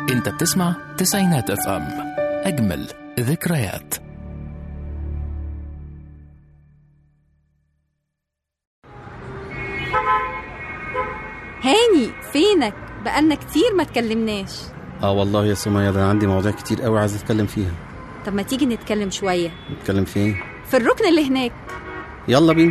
انت بتسمع تسعينات اف ام اجمل ذكريات هاني فينك بقالنا كتير ما اتكلمناش اه والله يا سمية ده أنا عندي مواضيع كتير قوي عايز اتكلم فيها طب ما تيجي نتكلم شوية نتكلم في ايه في الركن اللي هناك يلا بينا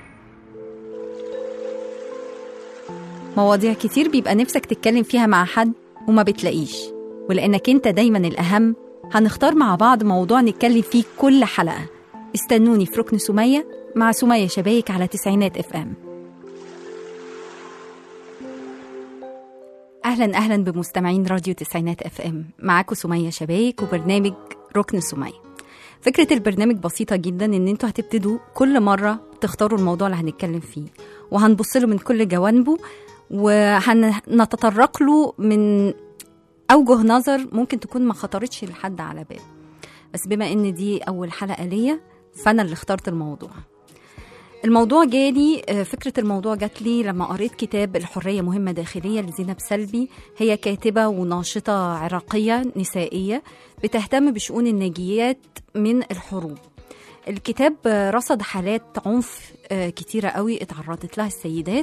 مواضيع كتير بيبقى نفسك تتكلم فيها مع حد وما بتلاقيش ولأنك انت دايما الأهم هنختار مع بعض موضوع نتكلم فيه كل حلقة استنوني في ركن سمية مع سمية شبايك على تسعينات اف ام اهلا اهلا بمستمعين راديو تسعينات اف ام معاكم سمية شبايك وبرنامج ركن سمية فكرة البرنامج بسيطة جدا ان انتوا هتبتدوا كل مرة تختاروا الموضوع اللي هنتكلم فيه وهنبص له من كل جوانبه وهنتطرق له من اوجه نظر ممكن تكون ما خطرتش لحد على بال بس بما ان دي اول حلقة ليا فانا اللي اخترت الموضوع الموضوع جالي آه، فكرة الموضوع جات لي لما قريت كتاب الحرية مهمة داخلية لزينب سلبي هي كاتبة وناشطة عراقية نسائية بتهتم بشؤون الناجيات من الحروب الكتاب آه، رصد حالات عنف آه، كتيرة قوي اتعرضت لها السيدات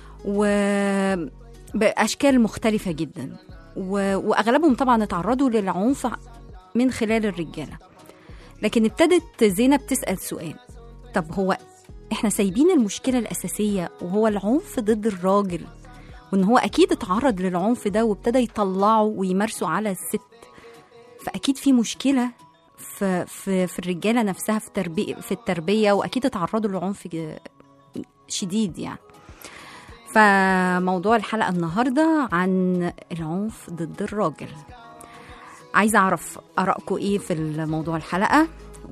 وبأشكال مختلفة جدا و- وأغلبهم طبعا اتعرضوا للعنف من خلال الرجالة لكن ابتدت زينب تسأل سؤال طب هو احنا سايبين المشكلة الأساسية وهو العنف ضد الراجل وإن هو أكيد اتعرض للعنف ده وابتدى يطلعه ويمارسه على الست فأكيد في مشكلة في, في, في الرجالة نفسها في, تربية في التربية وأكيد اتعرضوا لعنف ج- شديد يعني فموضوع الحلقة النهاردة عن العنف ضد الراجل عايزة أعرف آرائكم إيه في الموضوع الحلقة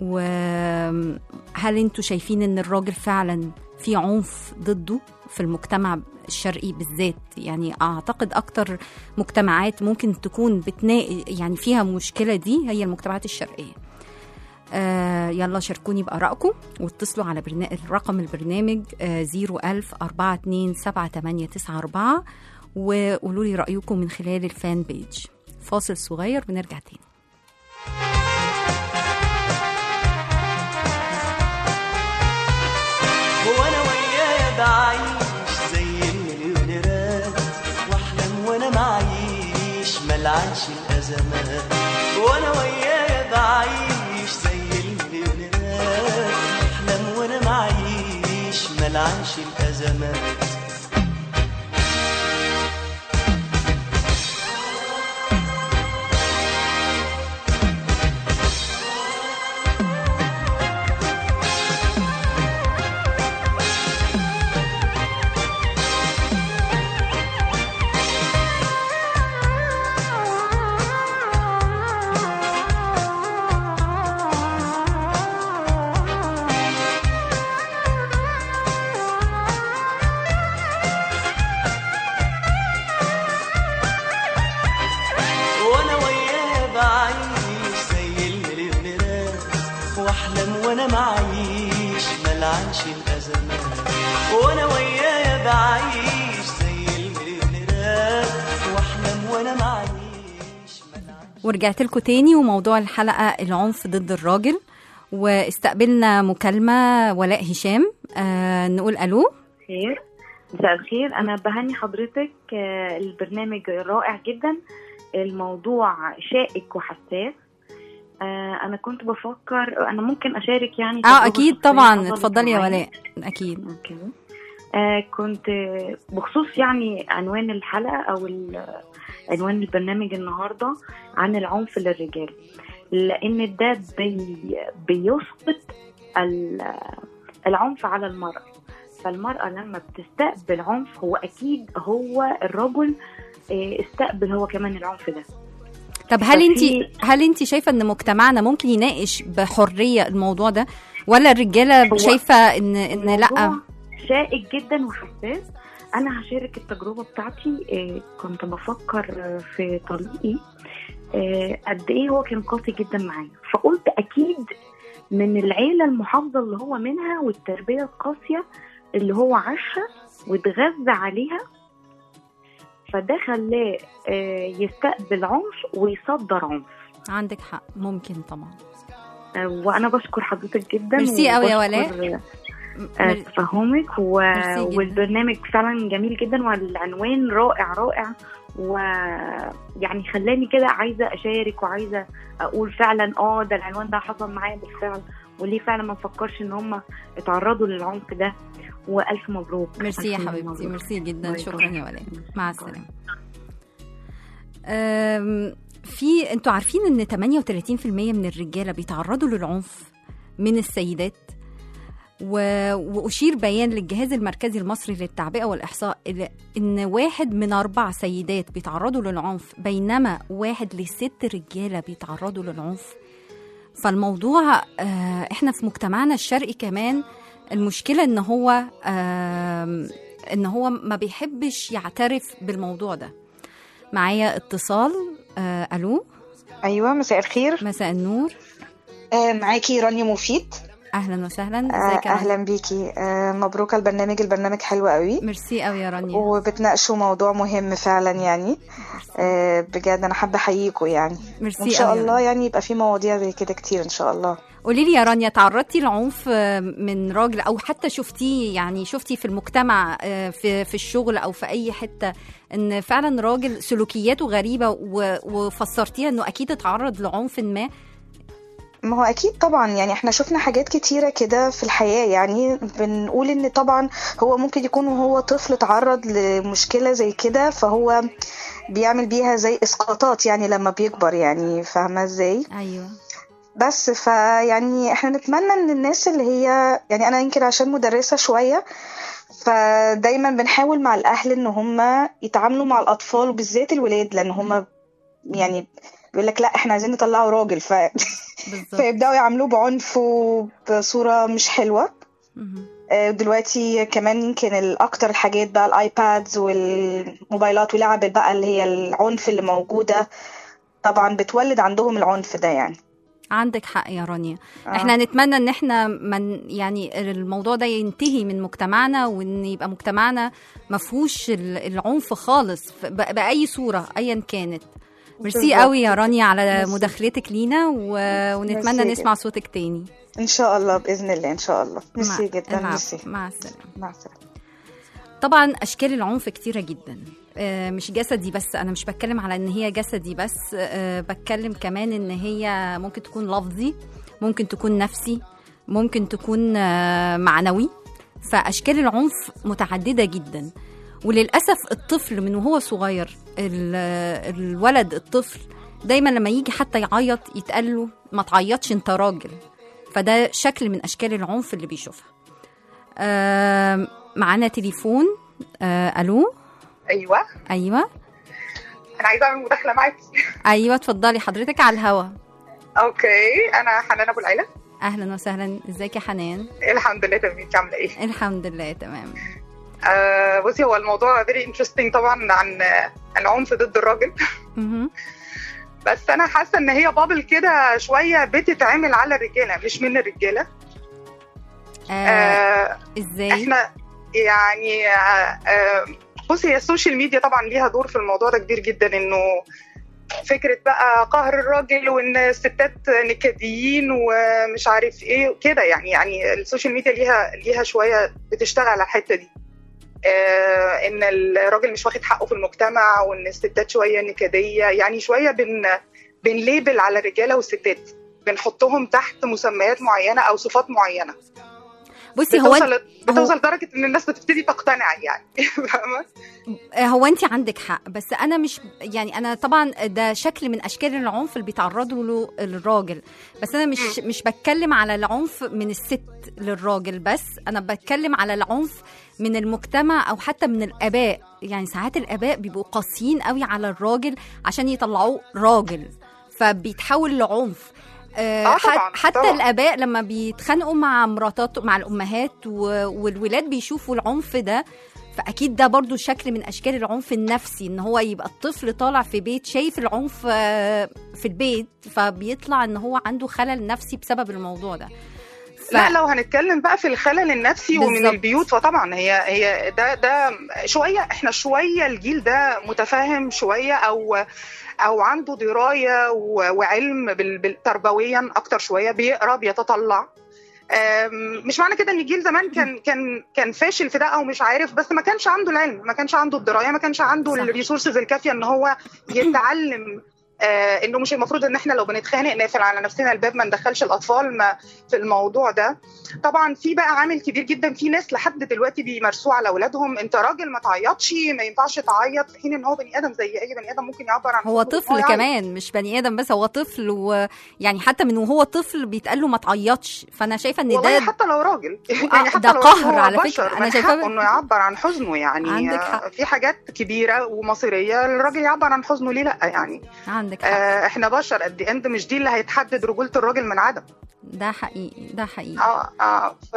وهل انتوا شايفين ان الراجل فعلا في عنف ضده في المجتمع الشرقي بالذات يعني اعتقد اكتر مجتمعات ممكن تكون بتنا يعني فيها مشكله دي هي المجتمعات الشرقيه آه يلا شاركوني بارائكم واتصلوا على برنا... رقم البرنامج آه 01000 427 وقولوا لي رايكم من خلال الفان بيج فاصل صغير ونرجع تاني هو انا وياه بعيش زي المليونيرات واحلم وانا معيش ملعنش الازمات وانا وياه بعيش زي المليونيرات احلم وانا معيش ملعنش الازمات وانا وياه بعيش زي المليونيرات واحلم وانا معيش ملعنش الازمات وانا وياه بعيش زي المليونيرات واحلم وانا معيش ملعنش ورجعت لكم تاني وموضوع الحلقة العنف ضد الراجل واستقبلنا مكالمة ولاء هشام آه نقول ألو خير مساء الخير انا بهني حضرتك آه، البرنامج رائع جدا الموضوع شائك وحساس آه، انا كنت بفكر انا ممكن اشارك يعني اه تجربة أكيد شخصية طبعا حصلت اتفضلي يا معايا. ولاء أكيد اوكي آه كنت بخصوص يعني عنوان الحلقة أو ال- عنوان البرنامج النهاردة عن العنف للرجال لأن ده بي بيسقط ال- العنف على المرأة فالمرأة لما بتستقبل عنف هو أكيد هو الرجل آه، استقبل هو كمان العنف ده طب هل انت ففي- هل انت شايفة ان مجتمعنا ممكن يناقش بحرية الموضوع ده ولا الرجالة هو شايفة ان ان لا الموضوع شائك جدا وحساس انا هشارك التجربه بتاعتي آه، كنت بفكر آه، في طليقي آه، قد ايه هو كان قاسي جدا معايا فقلت اكيد من العيله المحافظه اللي هو منها والتربيه القاسيه اللي هو عاشها واتغذى عليها فده خلاه آه، يستقبل عنف ويصدر عنف عندك حق ممكن طبعا آه، وانا بشكر حضرتك جدا ميرسي قوي يا وبشكر، ولاء. آه، مر- تفهمك و... ميرسي جدا. والبرنامج فعلا جميل جدا والعنوان رائع رائع ويعني خلاني كده عايزه اشارك وعايزه اقول فعلا اه ده العنوان ده حصل معايا بالفعل وليه فعلا ما نفكرش ان هم اتعرضوا للعنف ده والف مبروك ميرسي يا ألف حبيبتي مبروك. ميرسي جدا باي شكرا باي. يا ولاء مع السلامه أم، في انتوا عارفين ان 38% من الرجاله بيتعرضوا للعنف من السيدات و... وأشير بيان للجهاز المركزي المصري للتعبئة والإحصاء إلى إن واحد من أربع سيدات بيتعرضوا للعنف بينما واحد لست رجالة بيتعرضوا للعنف فالموضوع آه، إحنا في مجتمعنا الشرقي كمان المشكلة إن هو آم، إن هو ما بيحبش يعترف بالموضوع ده معايا اتصال آه، ألو ايوه مساء الخير مساء النور آه معاكي رانيا مفيد أهلا وسهلا آه ازيك يا رانيا؟ اهلا بيكي آه مبروك على البرنامج البرنامج حلو قوي ميرسي قوي يا رانيا وبتناقشوا موضوع مهم فعلا يعني آه بجد انا حابه احييكوا يعني ميرسي وان شاء قوي يا الله رانيا. يعني يبقى في مواضيع زي كده كتير ان شاء الله قولي لي يا رانيا تعرضتي لعنف آه، من راجل او حتى شفتيه يعني شفتي في المجتمع آه، في في الشغل او في اي حته ان فعلا راجل سلوكياته غريبه و- وفسرتيها انه اكيد اتعرض لعنف ما ما هو اكيد طبعا يعني احنا شفنا حاجات كتيره كده في الحياه يعني بنقول ان طبعا هو ممكن يكون وهو طفل اتعرض لمشكله زي كده فهو بيعمل بيها زي اسقاطات يعني لما بيكبر يعني فاهمه ازاي ايوه بس فيعني احنا نتمنى ان الناس اللي هي يعني انا يمكن عشان مدرسة شوية فدايما بنحاول مع الاهل ان هم يتعاملوا مع الاطفال وبالذات الولاد لان هم يعني بيقول لك لا احنا عايزين نطلعه راجل ف... بالظبط فيبداوا يعاملوه بعنف وبصورة مش حلوة مهم. آه، دلوقتي كمان يمكن الاكتر الحاجات بقى الايبادز والموبايلات ولعب بقى اللي هي العنف اللي موجودة طبعا بتولد عندهم العنف ده يعني عندك حق يا رانيا آه. احنا نتمنى ان احنا من يعني الموضوع ده ينتهي من مجتمعنا وان يبقى مجتمعنا ما فيهوش ال- العنف خالص ف- ب- باي صوره ايا كانت ميرسي بالظبط. قوي يا رانيا على ميرسي. مداخلتك لينا و... ونتمنى ميرسي نسمع صوتك تاني ان شاء الله باذن الله ان شاء الله ميرسي مع- جدا العفو. ميرسي مع السلامه مع السلامه طبعا اشكال العنف كتيره جدا آه، مش جسدي بس انا مش بتكلم على ان هي جسدي بس آه، بتكلم كمان ان هي ممكن تكون لفظي ممكن تكون نفسي ممكن تكون آه، معنوي فاشكال العنف متعدده جدا وللاسف الطفل من وهو صغير ال- الولد الطفل دايما لما يجي حتى يعيط يتقال له ما تعيطش انت راجل فده شكل من اشكال العنف اللي بيشوفها آم، معانا تليفون آه، الو ايوه ايوه انا عايزه اعمل مداخله معاكي ايوه اتفضلي حضرتك على الهوا اوكي انا حنان ابو العيله اهلا وسهلا ازيك يا حنان الحمد لله تمام انت عامله ايه الحمد لله تمام آه بصي هو الموضوع فيري انترستنج طبعا عن آه، العنف ضد الراجل مهم. بس انا حاسه ان هي بابل كده شويه بتتعمل على الرجاله مش من الرجاله آه آه ازاي احنا يعني آه آه، بصي هي السوشيال ميديا طبعا ليها دور في الموضوع ده كبير جدا انه فكره بقى قهر الراجل وان الستات نكديين ومش عارف ايه كده يعني يعني السوشيال ميديا ليها ليها شويه بتشتغل على الحته دي آه ان الراجل مش واخد حقه في المجتمع وان الستات شويه نكديه يعني شويه بن بنليبل على الرجاله والستات بنحطهم تحت مسميات معينه او صفات معينه بصي هو بتوصل انت بتوصل لدرجه ان الناس بتبتدي تقتنع يعني فاهمه هو انت عندك حق بس انا مش يعني انا طبعا ده شكل من اشكال العنف اللي بيتعرضوا له الراجل بس انا مش مش بتكلم على العنف من الست للراجل بس انا بتكلم على العنف من المجتمع او حتى من الاباء يعني ساعات الاباء بيبقوا قاسيين قوي على الراجل عشان يطلعوه راجل فبيتحول لعنف آه، آه ح- طبعاً، حتى طبعاً. الاباء لما بيتخانقوا مع مراتات مع الامهات و- والولاد بيشوفوا العنف ده فاكيد ده برضو شكل من اشكال العنف النفسي ان هو يبقى الطفل طالع في بيت شايف العنف آه، في البيت فبيطلع ان هو عنده خلل نفسي بسبب الموضوع ده لا لو هنتكلم بقى في الخلل النفسي ومن بالظبط. البيوت فطبعا هي هي ده ده شويه احنا شويه الجيل ده متفاهم شويه او او عنده درايه و- وعلم بال- بال- تربويا اكتر شويه بيقرا بيتطلع أم، مش معنى كده ان الجيل زمان كان كان كان فاشل في ده او مش عارف بس ما كانش عنده العلم ما كانش عنده الدرايه ما كانش عنده صح. الريسورسز الكافيه ان هو يتعلم آه انه مش المفروض ان احنا لو بنتخانق نقفل على نفسنا الباب ما ندخلش الاطفال ما في الموضوع ده طبعا في بقى عامل كبير جدا في ناس لحد دلوقتي بيمارسوه على اولادهم انت راجل ما تعيطش ما ينفعش تعيط في حين ان هو بني ادم زي اي بني ادم ممكن يعبر عن هو حبه وإن طفل يعيط. كمان مش بني ادم بس هو طفل ويعني حتى من وهو طفل بيتقال له ما تعيطش فانا شايفه ان والله ده حتى لو راجل آه، يعني حتى ده لو قهر هو على فكرة. بشر أنا من شايفاه- حقه انه يعبر عن حزنه يعني عندك حق. في حاجات كبيره ومصيريه الراجل يعبر عن حزنه ليه لا يعني عندك حق آه احنا بشر قد اند مش دي اللي هيتحدد رجوله الراجل من عدم ده حقيقي ده حقيقي اه اه ف...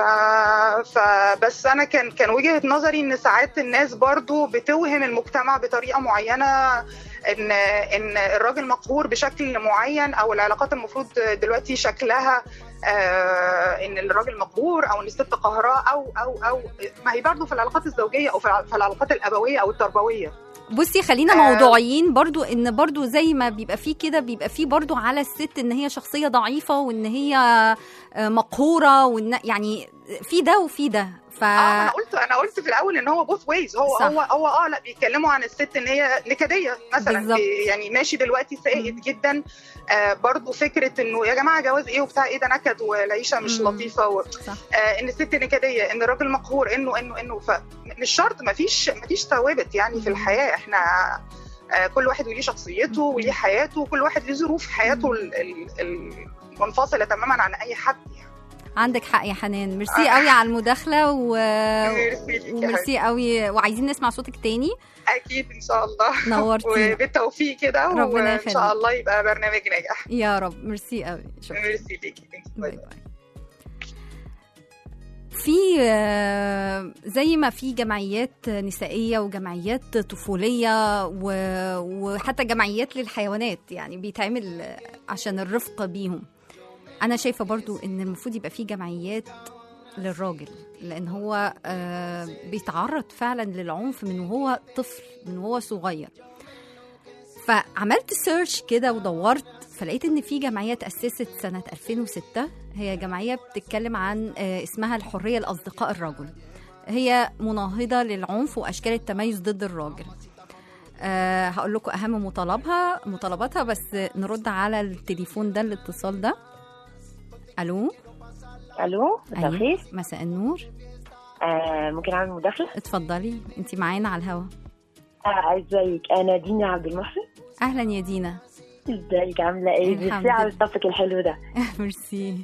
فبس انا كان كان وجهه نظري ان ساعات الناس برضو بتوهم المجتمع بطريقه معينه ان ان الراجل مقهور بشكل معين او العلاقات المفروض دلوقتي شكلها آه ان الراجل مقهور او ان الست قهراء او او او ما هي برضو في العلاقات الزوجيه او في الع- في العلاقات الابويه او التربويه بصي خلينا آه. موضوعيين برضو ان برضو زي ما بيبقى فيه كده بيبقى فيه برضو على الست ان هي شخصيه ضعيفه وان هي آه، مقهوره وان يعني في ده وفي ده ف اه انا قلت انا قلت في الاول ان هو بوث ويز هو صح. هو هو اه لا بيتكلموا عن الست ان هي نكديه مثلا بالظبط. بي- يعني ماشي دلوقتي سائد مم. جدا آه برضو فكره انه يا جماعه جواز ايه وبتاع ايه ده نكد والعيشه مش مم. لطيفه و... صح. آه ان الست نكديه ان الراجل مقهور انه انه انه فمش شرط ما فيش ما فيش ثوابت يعني في مم. الحياه احنا آه كل واحد وليه شخصيته وليه حياته وكل واحد ليه ظروف حياته ال- ال- المنفصله تماما عن اي حد يعني عندك حق يا حنان ميرسي آه. قوي على المداخله و... ميرسي ليكي يا وميرسي قوي وعايزين نسمع صوتك تاني اكيد ان شاء الله نورتي وبالتوفيق كده ربنا وان يخليك. شاء الله يبقى برنامج ناجح يا رب ميرسي قوي شكرا ميرسي ليكي باي باي باي في آه، زي ما في جمعيات نسائية وجمعيات طفولية و- وحتى جمعيات للحيوانات يعني بيتعمل عشان الرفق بيهم أنا شايفة برضو إن المفروض يبقى في جمعيات للراجل لأن هو آه، بيتعرض فعلا للعنف من وهو طفل من وهو صغير فعملت سيرش كده ودورت فلقيت ان في جمعيه تاسست سنه 2006 هي جمعيه بتتكلم عن آه، اسمها الحريه لاصدقاء الرجل هي مناهضه للعنف واشكال التميز ضد الراجل أه هقول لكم اهم مطالبها مطالباتها بس نرد على التليفون ده الاتصال ده الو الو مساء الخير مساء النور آه ممكن اعمل مداخله اتفضلي انت معانا على الهوا آه ازيك انا دينا عبد المحسن اهلا يا دينا ازيك عامله ايه الحمد ميرسي على لله. التوبيك الحلو ده ميرسي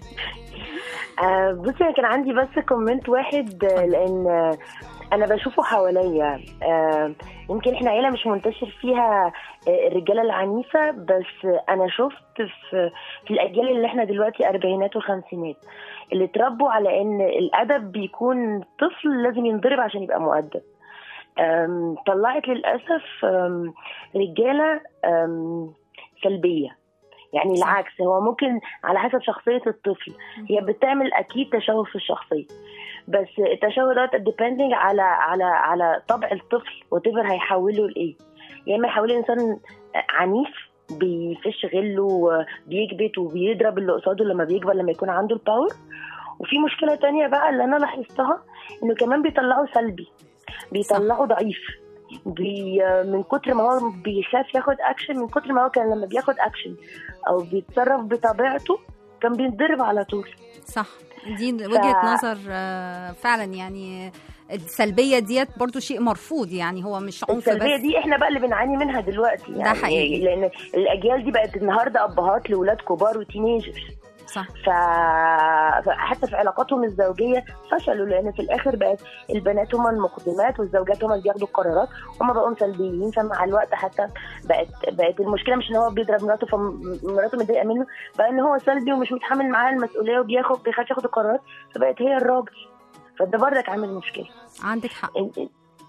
آه بصي انا كان عندي بس كومنت واحد آه، لان آه، انا بشوفه حواليا آه يمكن احنا عيله مش منتشر فيها آه، الرجاله العنيفه بس آه، انا شفت في في الاجيال اللي احنا دلوقتي اربعينات وخمسينات اللي اتربوا على ان الادب بيكون طفل لازم ينضرب عشان يبقى مؤدب آم، طلعت للاسف آم، رجاله آم، سلبيه يعني صح. العكس هو ممكن على حسب شخصيه الطفل هي بتعمل اكيد تشوه في الشخصيه بس التشوه ده ديبندنج على على على طبع الطفل وتفر هيحوله لايه يا اما يحوله انسان عنيف بيفش غله بيكبت وبيضرب اللي قصاده لما بيكبر لما يكون عنده الباور وفي مشكله تانية بقى اللي انا لاحظتها انه كمان بيطلعوا سلبي بيطلعوا ضعيف بي من كتر ما هو بيخاف ياخد اكشن من كتر ما هو كان لما بياخد اكشن او بيتصرف بطبيعته كان بيتضرب على طول صح دي وجهه نظر آه، فعلا يعني السلبيه ديت برضو شيء مرفوض يعني هو مش عنف السلبيه بس دي احنا بقى اللي بنعاني منها دلوقتي يعني ده حقيقي. لان الاجيال دي بقت النهارده ابهات لاولاد كبار وتينيجرز صح ف... فحتى في علاقاتهم الزوجيه فشلوا لان في الاخر بقت البنات هم المقدمات والزوجات هم اللي بياخدوا القرارات هم بقوا سلبيين فمع الوقت حتى بقت بقت المشكله مش ان هو بيضرب مراته فمراته متضايقه منه بقى ان هو سلبي ومش متحمل معاه المسؤوليه وبياخد بيخاف ياخد القرارات فبقت هي الراجل فده برضك عامل مشكله عندك حق ال-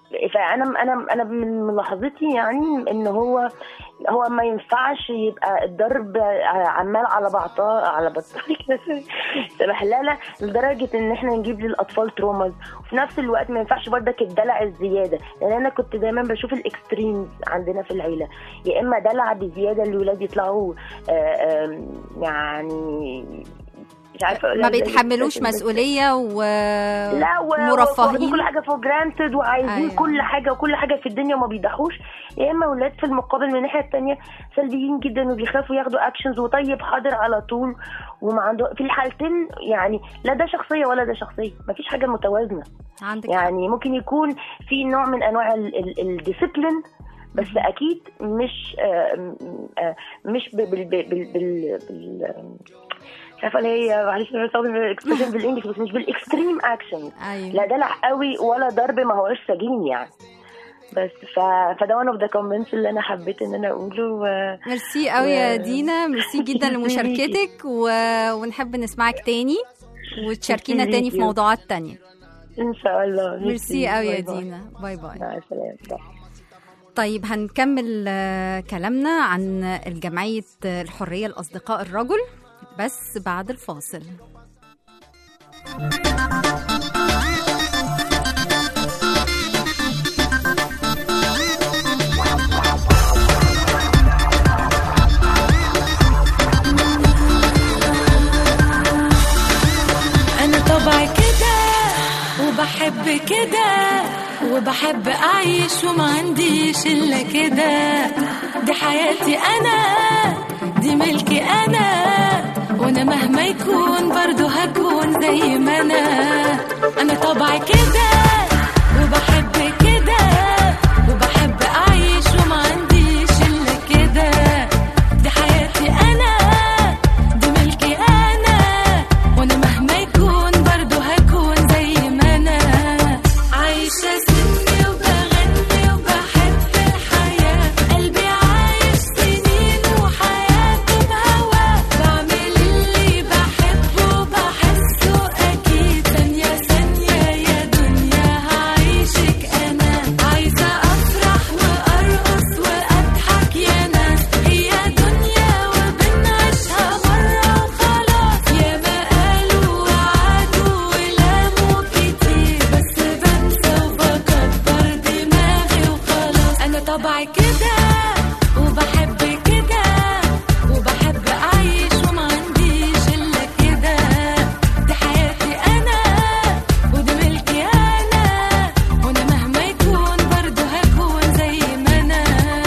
فانا انا انا من ملاحظتي يعني ان هو هو ما ينفعش يبقى الضرب عمال على بعضها على بطال كده سبهلله لدرجه ان احنا نجيب للاطفال تروماز وفي نفس الوقت ما ينفعش برضك الدلع الزياده لان انا كنت دايما بشوف الاكستريمز عندنا في العيله يا اما دلع بزياده الولاد يطلعوا آه، آم، يعني مش عارفه ما بيتحملوش مسؤوليه و لا و- مرفهين. واخدين كل حاجه فور جرانتد وعايزين أيوة. أيوة. كل حاجه وكل حاجه في الدنيا وما بيضحوش يا اما ولاد في المقابل من الناحيه الثانيه سلبيين جدا وبيخافوا ياخدوا اكشنز وطيب حاضر على طول وما عنده في الحالتين يعني لا ده شخصيه ولا ده شخصيه ما فيش حاجه متوازنه عندك يعني ممكن يكون في نوع من انواع الديسيبلين بس اكيد مش آه، م- آه، مش بال بال بال بال, بال, بال مش عارفه اللي هي معلش انا بستخدم الاكسبريشن بالانجلش بس مش بالاكستريم اكشن ايوه لا دلع قوي ولا ضرب ما هوش سجين يعني بس ف... فده one of the comments اللي انا حبيت ان انا اقوله و... ميرسي قوي يا و- دينا ميرسي جدا ميرسي ليكي. لمشاركتك و... ونحب نسمعك تاني وتشاركينا ميرسي تاني في ليكي. موضوعات تانية ان شاء الله ميرسي قوي يا باي باي. دينا باي باي مع السلامه باي. طيب هنكمل آه، كلامنا عن الجمعية آه، الحرية لأصدقاء الرجل بس بعد الفاصل أنا طبعي كده وبحب كده وبحب أعيش وما عنديش إلا كده دي حياتي أنا دي ملكي أنا وأنا مهما يكون برضو هكون زي ما أنا أنا طبعي كده وبحب كده وبحب أعيش وما عنديش إلا كده دي حياتي أنا دي ملكي أنا وأنا مهما يكون برضو هكون زي ما أنا عايشة سني وبغني وبحب الحياة قلبي عايش سنين وحياته بهواه بعمل اللي بحبه وبحسه أكيد ثانية ثانية يا دنيا هعيشك أنا عايزة أفرح وأرقص وأضحك يا ناس هي دنيا وبنعيشها مرة وخلاص يا ما قالوا وعدوا ولاموا كتير بس بنسى وبكبر دماغي وخلاص أنا طبعي كده وبحب كده وبحب أعيش وما عنديش إلا كده دي حياتي أنا ودي ملكي أنا وأنا مهما يكون برضه هكون زي ما أنا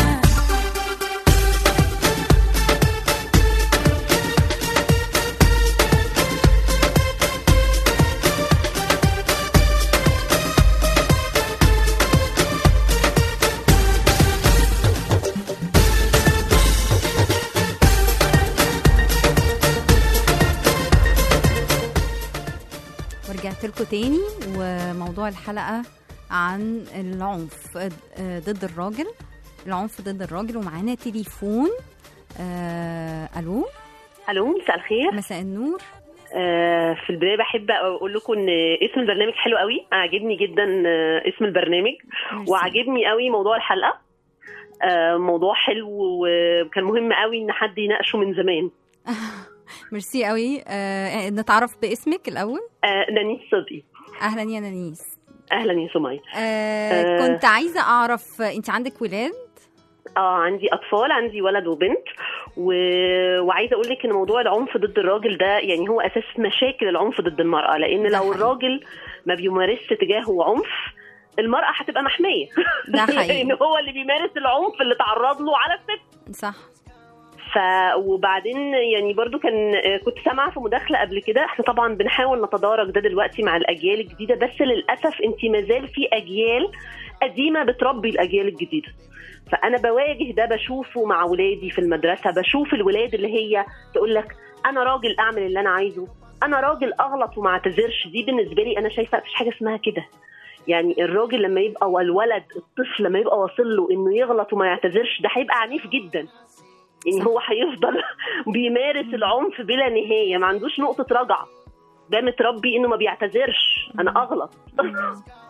ورجعت لكم تاني وموضوع الحلقة عن العنف آه، ضد الراجل العنف ضد الراجل ومعانا تليفون آه، الو الو مساء الخير مساء النور آه في البدايه بحب اقول لكم ان اسم البرنامج حلو قوي عاجبني جدا آه اسم البرنامج ميرسي. وعاجبني قوي موضوع الحلقه آه موضوع حلو وكان مهم قوي ان حد يناقشه من زمان ميرسي قوي آه، نتعرف باسمك الاول آه نانيس صدقي اهلا يا نانيس اهلا يا سمية آه، آه. كنت عايزه اعرف انت عندك ولاد اه عندي اطفال عندي ولد وبنت و... وعايزه اقول لك ان موضوع العنف ضد الراجل ده يعني هو اساس مشاكل العنف ضد المراه لان ده لو حقيقي. الراجل ما بيمارسش تجاهه عنف المرأة هتبقى محمية ده حقيقي. لأن هو اللي بيمارس العنف اللي تعرض له على الست صح ف وبعدين يعني برضو كان كنت سامعه في مداخله قبل كده احنا طبعا بنحاول نتدارك ده دلوقتي مع الاجيال الجديده بس للاسف انت مازال في اجيال قديمه بتربي الاجيال الجديده فانا بواجه ده بشوفه مع ولادي في المدرسه بشوف الولاد اللي هي تقول لك انا راجل اعمل اللي انا عايزه انا راجل اغلط وما اعتذرش دي بالنسبه لي انا شايفه مفيش حاجه اسمها كده يعني الراجل لما يبقى والولد الطفل لما يبقى واصل له انه يغلط وما يعتذرش ده هيبقى عنيف جدا يعني هو هيفضل بيمارس العنف بلا نهايه ما عندوش نقطه رجعه ده متربي انه ما بيعتذرش انا اغلط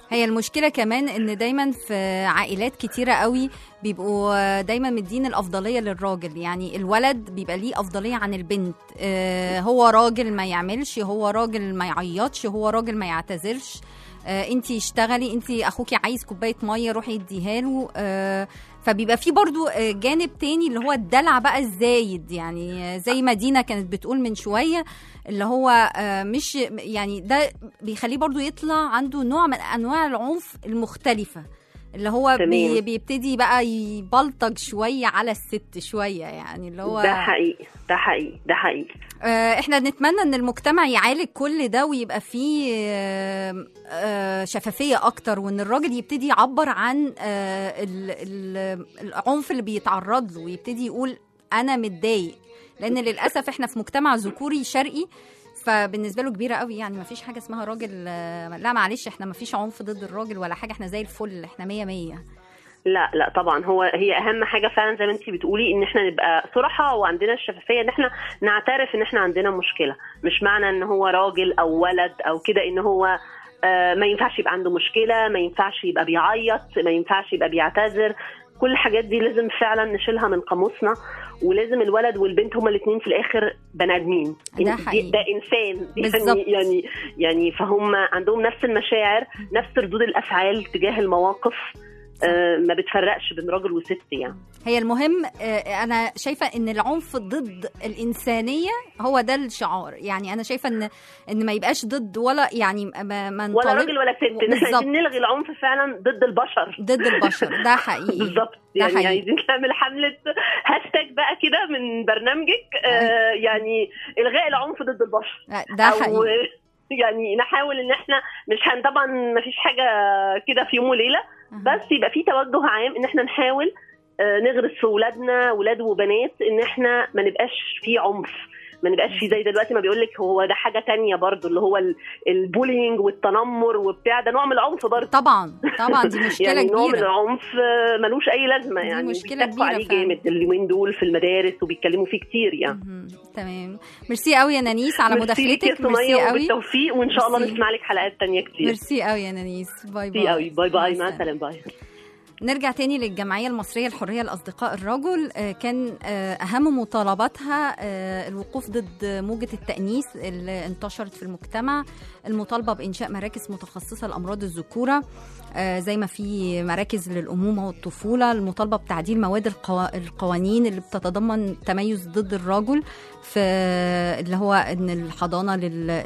هي المشكلة كمان ان دايما في عائلات كتيرة قوي بيبقوا دايما مدين الأفضلية للراجل يعني الولد بيبقى ليه أفضلية عن البنت آه، هو راجل ما يعملش هو راجل ما يعيطش هو راجل ما يعتذرش آه، انتي اشتغلي انتي اخوكي عايز كوبايه ميه روحي اديها له آه، فبيبقى في برضو آه، جانب تاني اللي هو الدلع بقى الزايد يعني آه، زي ما دينا كانت بتقول من شويه اللي هو آه، مش يعني ده بيخليه برضو يطلع عنده نوع من انواع العنف المختلفه اللي هو تمام. بي بيبتدي بقى يبلطج شويه على الست شويه يعني اللي هو ده حقيقي ده حقيقي ده حقيقي آه، احنا نتمنى ان المجتمع يعالج كل ده ويبقى فيه آه، آه، شفافيه اكتر وان الراجل يبتدي يعبر عن آه، ال- ال- العنف اللي بيتعرض له ويبتدي يقول انا متضايق لان للاسف احنا في مجتمع ذكوري شرقي فبالنسبه له كبيره قوي يعني ما فيش حاجه اسمها راجل آه، لا معلش احنا ما فيش عنف ضد الراجل ولا حاجه احنا زي الفل احنا مية مية لا لا طبعا هو هي اهم حاجه فعلا زي ما انت بتقولي ان احنا نبقى صراحه وعندنا الشفافيه ان احنا نعترف ان احنا عندنا مشكله مش معنى ان هو راجل او ولد او كده ان هو آه، ما ينفعش يبقى عنده مشكله ما ينفعش يبقى بيعيط ما ينفعش يبقى بيعتذر كل الحاجات دي لازم فعلا نشيلها من قاموسنا ولازم الولد والبنت هما الاثنين في الاخر بني ادمين ده إن- حقيقي. ده انسان بالظبط. يعني يعني يعني فهم عندهم نفس المشاعر نفس ردود الافعال تجاه المواقف آه، ما بتفرقش بين راجل وست يعني هي المهم آه، انا شايفه ان العنف ضد الانسانيه هو ده الشعار يعني انا شايفه ان ان ما يبقاش ضد ولا يعني ما, ما ولا نطالب- راجل ولا ست إن احنا بالظبط. عايزين نلغي العنف فعلا ضد البشر ضد البشر ده حقيقي بالظبط ده يعني حقيقي. عايزين نعمل حمله هاشتاج بقى كده من برنامجك آه يعني الغاء العنف ضد البشر ده أو حقيقي يعني نحاول ان احنا مش هن طبعا ما فيش حاجه كده في يوم وليله بس يبقى في توجه عام ان احنا نحاول آه، نغرس في ولادنا ولاد وبنات ان احنا ما نبقاش في عنف ما نبقاش في زي دلوقتي ما بيقول لك هو ده حاجه تانية برضو اللي هو ال- البولينج والتنمر وبتاع ده نوع من العنف برضو طبعا طبعا دي مشكله يعني نوع من كبيره العنف آه، ملوش اي لازمه دي يعني مشكلة وبيتكوا كبيرة عليه فعلا. جامد اليومين دول في المدارس وبيتكلموا فيه كتير يعني مهم. تمام ميرسي قوي يا نانيس على ميرسي ليك يا مداخلتك ميرسي سمية قوي وبالتوفيق وان شاء الله ميرسي. نسمع لك حلقات تانية كتير ميرسي قوي يا نانيس باي ميرسي قوي باي باي مع السلامة. السلامه باي نرجع تاني للجمعية المصرية للحرية لأصدقاء الرجل آه، كان آه، أهم مطالباتها آه، الوقوف ضد موجة التأنيس اللي انتشرت في المجتمع المطالبة بإنشاء مراكز متخصصة لأمراض الذكورة آه، زي ما في مراكز للأمومة والطفولة المطالبة بتعديل مواد القوا- القوانين اللي بتتضمن تميز ضد الرجل في اللي هو إن الحضانة لل-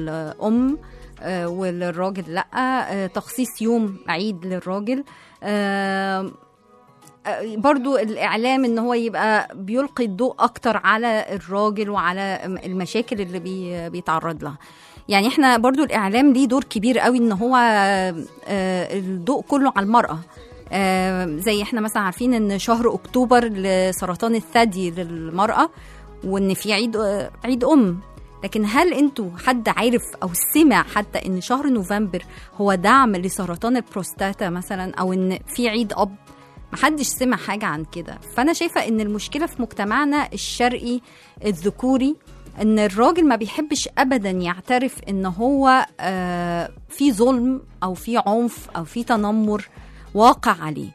للأم آه، وللراجل لا آه، تخصيص يوم عيد للراجل آه، آه، برضو الإعلام إن هو يبقى بيلقي الضوء أكتر على الراجل وعلى المشاكل اللي بي بيتعرض لها يعني احنا برضو الإعلام ليه دور كبير قوي إن هو آه، الضوء كله على المرأة آه، زي احنا مثلا عارفين ان شهر اكتوبر لسرطان الثدي للمرأة وان في عيد آه، عيد ام لكن هل انتوا حد عارف او سمع حتى ان شهر نوفمبر هو دعم لسرطان البروستاتا مثلا او ان في عيد اب محدش سمع حاجة عن كده فأنا شايفة إن المشكلة في مجتمعنا الشرقي الذكوري إن الراجل ما بيحبش أبدا يعترف إن هو آه، في ظلم أو في عنف أو في تنمر واقع عليه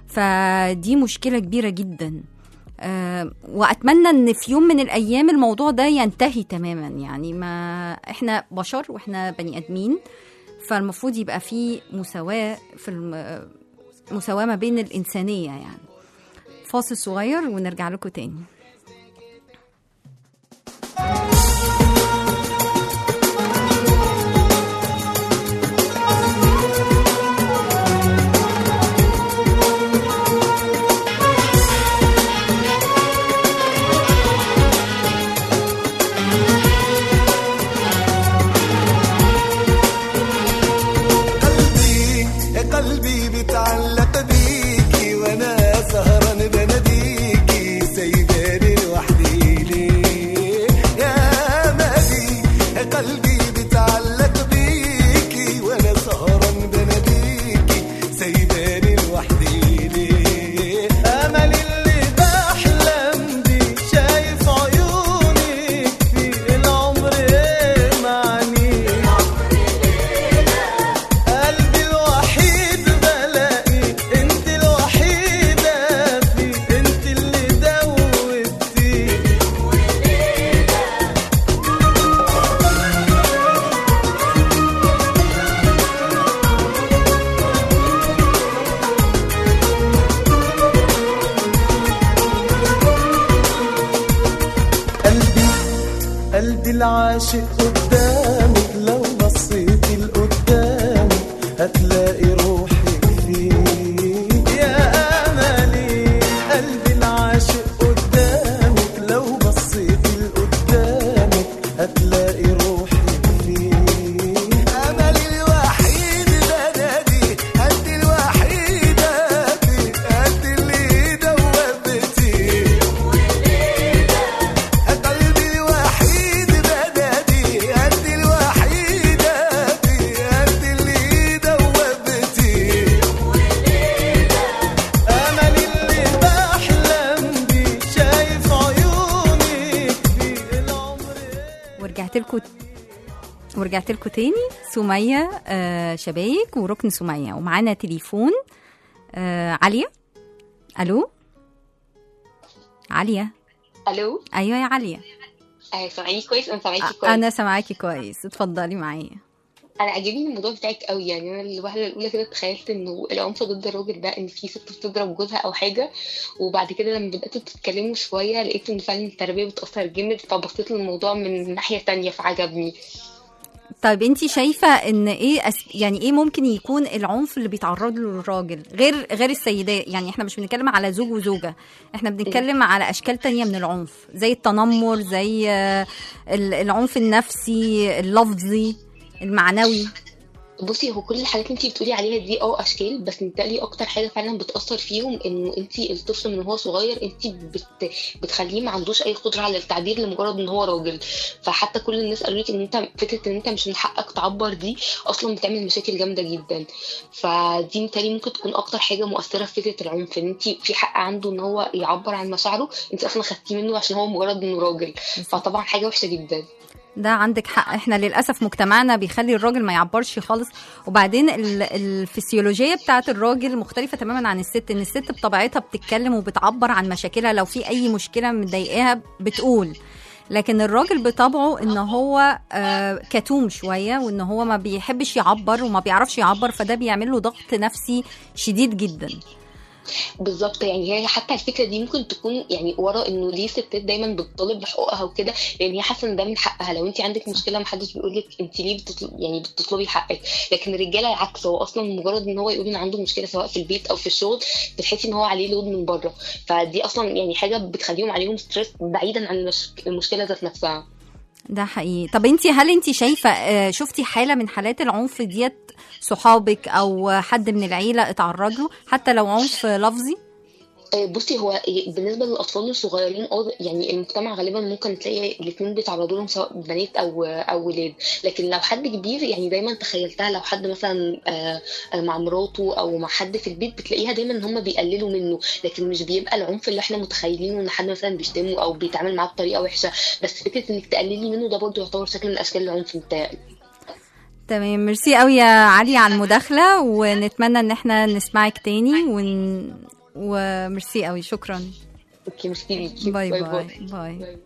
فدي مشكلة كبيرة جدا آه، واتمنى ان في يوم من الايام الموضوع ده ينتهي تماما يعني ما احنا بشر واحنا بني ادمين فالمفروض يبقى في مساواه في الم... مساواه ما بين الانسانيه يعني فاصل صغير ونرجع لكم تاني قلبي يا قلبي بيتعلق بيكي وانا سهران بناديكي سايباني العاشق قدامك لو بصيتي لقدامك هتلاقي روحك فيه يا املي قلبي العاشق قدامك لو بصيتي لقدامك هتلاقي روحك فيه املي الوحيد بنادي قد الوحيده في قد اللي دوبتي قلبي الوحيد بنادي قد الوحيدة في قد اللي دوبتي أمل اللي بحلم بيه شايف عيونك في العمر ورجعت لكم ورجعت لكم تاني سمية آه شبايك وركن سمية ومعانا تليفون آه عليا الو عليا الو ايوه يا عليا آه سامعيني كويس انا سامعاكي كويس انا سامعاكي كويس اتفضلي معايا انا عاجبني الموضوع بتاعك قوي يعني انا الوهله الاولى كده تخيلت انه العنف ضد الراجل ده ان في ست بتضرب جوزها او حاجه وبعد كده لما بداتوا تتكلموا شويه لقيت ان فعلا التربيه بتاثر جامد فبصيت للموضوع من ناحيه تانية فعجبني طيب انت شايفه ان ايه أس... يعني ايه ممكن يكون العنف اللي بيتعرض له الراجل غير غير السيدات يعني احنا مش بنتكلم على زوج وزوجه احنا بنتكلم على اشكال تانية من العنف زي التنمر زي آه، ال- العنف النفسي اللفظي المعنوي بصي هو كل الحاجات اللي انت بتقولي عليها دي اه اشكال بس متهيألي اكتر حاجه فعلا بتاثر فيهم انه انت الطفل من هو صغير انت بت... بتخليه ما عندوش اي قدره على التعبير لمجرد ان هو راجل فحتى كل الناس قالوا لك ان انت فكره ان انت مش من حقك تعبر دي اصلا بتعمل مشاكل جامده جدا فدي متهيألي ممكن تكون اكتر حاجه مؤثره في فكره العنف ان انت في حق عنده ان هو يعبر عن مشاعره انت اصلا خدتيه منه عشان هو مجرد انه راجل فطبعا حاجه وحشه جدا ده عندك حق احنا للاسف مجتمعنا بيخلي الراجل ما يعبرش خالص وبعدين ال- الفسيولوجيه بتاعت الراجل مختلفه تماما عن الست ان الست بطبيعتها بتتكلم وبتعبر عن مشاكلها لو في اي مشكله مضايقاها بتقول لكن الراجل بطبعه ان هو آه كتوم شويه وان هو ما بيحبش يعبر وما بيعرفش يعبر فده بيعمل له ضغط نفسي شديد جدا بالظبط يعني هي حتى الفكره دي ممكن تكون يعني ورا انه ليه ستات دايما بتطالب بحقوقها وكده لان هي حاسه ان ده من حقها لو انت عندك مشكله محدش بيقول لك انت ليه بتطلب يعني بتطلبي حقك لكن الرجاله العكس هو اصلا مجرد ان هو يقول ان عنده مشكله سواء في البيت او في الشغل بتحسي ان هو عليه لود من بره فدي اصلا يعني حاجه بتخليهم عليهم ستريس بعيدا عن المش... المشكله ذات نفسها ده حقيقي طب انت هل انت شايفه آه، شفتي حاله من حالات العنف ديت صحابك او حد من العيله اتعرض له حتى لو عنف لفظي آه، بصي هو بالنسبه للاطفال الصغيرين اه يعني المجتمع غالبا ممكن تلاقي الاثنين بيتعرضوا لهم سواء بنات او او ولاد لكن لو حد كبير يعني دايما تخيلتها لو حد مثلا آه، آه، مع مراته او مع حد في البيت بتلاقيها دايما ان هم بيقللوا منه لكن مش بيبقى العنف اللي احنا متخيلينه ان حد مثلا بيشتمه او بيتعامل معاه بطريقه وحشه بس فكره انك تقللي منه ده برضه يعتبر شكل من اشكال العنف بتاعي تمام ميرسي قوي يا علي على المداخله ونتمنى ان احنا نسمعك تاني ون... وميرسي قوي شكرا اوكي ميرسي ليكي باي باي باي, باي.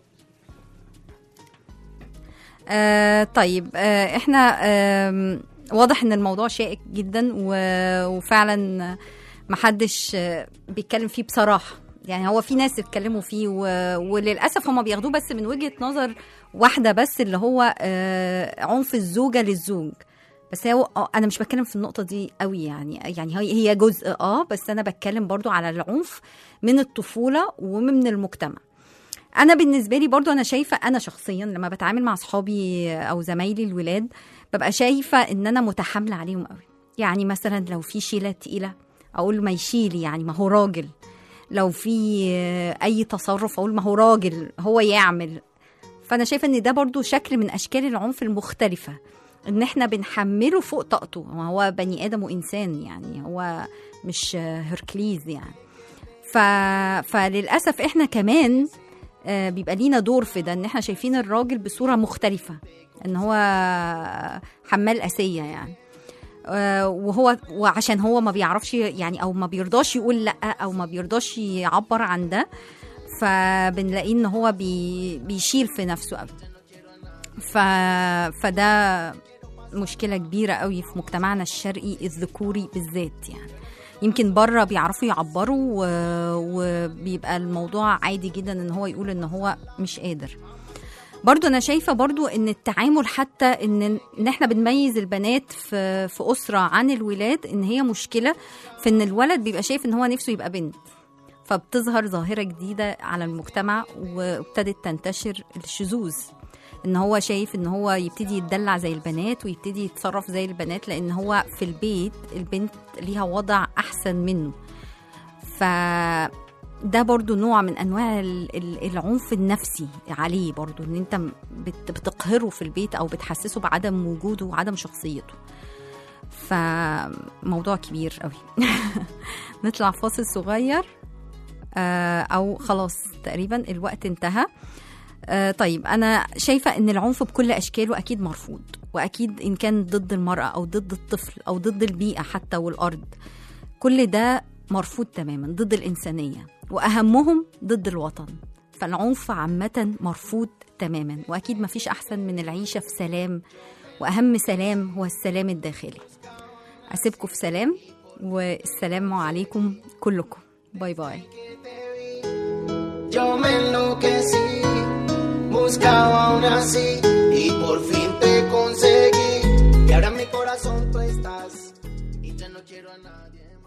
آه طيب آه احنا آه واضح ان الموضوع شائك جدا و- وفعلا محدش آه، بيتكلم فيه بصراحه يعني هو في ناس اتكلموا فيه و... وللاسف هم بياخدوه بس من وجهه نظر واحده بس اللي هو آه عنف الزوجه للزوج بس هو آه، انا مش بتكلم في النقطه دي قوي يعني يعني هي هي جزء اه بس انا بتكلم برضو على العنف من الطفوله ومن المجتمع انا بالنسبه لي برضو انا شايفه انا شخصيا لما بتعامل مع اصحابي او زمايلي الولاد ببقى شايفه ان انا متحامله عليهم قوي يعني مثلا لو في شيله تقيله اقول ما يشيل يعني ما هو راجل لو في آه، اي تصرف اقول ما هو راجل هو يعمل فانا شايفه ان ده برضو شكل من اشكال العنف المختلفه ان احنا بنحمله فوق طاقته هو بني ادم وانسان يعني هو مش آه، هركليز يعني ف... فللاسف احنا كمان آه، بيبقى لينا دور في ده ان احنا شايفين الراجل بصوره مختلفه ان هو حمال اسيه يعني آه، وهو وعشان هو ما بيعرفش يعني او ما بيرضاش يقول لا او ما بيرضاش يعبر عن ده فبنلاقيه ان هو بي بيشيل في نفسه قوي ف فده مشكله كبيره قوي في مجتمعنا الشرقي الذكوري بالذات يعني يمكن بره بيعرفوا يعبروا و- وبيبقى الموضوع عادي جدا ان هو يقول ان هو مش قادر برضو انا شايفه برضو ان التعامل حتى ان ان احنا بنميز البنات في في اسره عن الولاد ان هي مشكله في ان الولد بيبقى شايف ان هو نفسه يبقى بنت فبتظهر ظاهره جديده على المجتمع وابتدت تنتشر الشذوذ ان هو شايف ان هو يبتدي يتدلع زي البنات ويبتدي يتصرف زي البنات لان هو في البيت البنت ليها وضع احسن منه ف ده برضو نوع من انواع ال- ال- العنف النفسي عليه برضو ان انت بت- بتقهره في البيت او بتحسسه بعدم وجوده وعدم شخصيته فموضوع كبير قوي نطلع فاصل صغير آه، او خلاص تقريبا الوقت انتهى آه، طيب انا شايفه ان العنف بكل اشكاله اكيد مرفوض واكيد ان كان ضد المراه او ضد الطفل او ضد البيئه حتى والارض كل ده مرفوض تماما ضد الانسانيه واهمهم ضد الوطن فالعنف عامه مرفوض تماما واكيد مفيش احسن من العيشه في سلام واهم سلام هو السلام الداخلي اسيبكم في سلام والسلام عليكم كلكم باي باي Yo me enloquecí, buscaba una así y por fin te conseguí. Y ahora en mi corazón tú estás y ya no quiero a nadie.